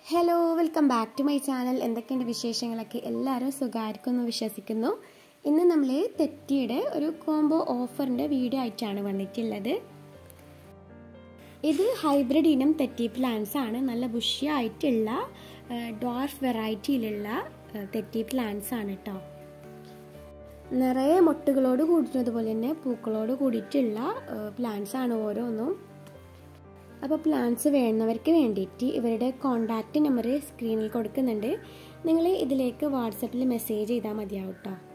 hello welcome back to my channel എന്തൊക്കെയുണ്ട് വിശേഷങ്ങളൊക്കെ എല്ലാവരും സുഖമായിരിക്കുമെന്ന് വിശ്വസിക്കുന്നു ഇന്ന് നമ്മൾ തെറ്റിയുടെ ഒരു കോംബോ ഓഫറിൻ്റെ വീഡിയോ ആയിട്ടാണ് വന്നിട്ടുള്ളത് ഇത് ഹൈബ്രിഡ് ഇനം തെറ്റി പ്ലാന്റ്സ് ആണ് നല്ല ബുഷിയായിട്ടുള്ള ഡോർഫ് വെറൈറ്റിയിലുള്ള തെറ്റി പ്ലാന്റ്സ് ആണ് കേട്ടോ നിറയെ മൊട്ടുകളോട് കൂടിയിട്ടുള്ളത് പോലെ തന്നെ പൂക്കളോട് കൂടിയിട്ടുള്ള പ്ലാന്റ്സ് ആണ് ഓരോന്നും അപ്പോൾ പ്ലാൻസ് വേണ്ടവർക്ക് വേണ്ടിയിട്ട് ഇവരുടെ കോണ്ടാക്റ്റ് നമ്പർ സ്ക്രീനിൽ കൊടുക്കുന്നുണ്ട് നിങ്ങൾ ഇതിലേക്ക് വാട്സപ്പിൽ മെസ്സേജ് ചെയ്താൽ മതിയാവും കേട്ടോ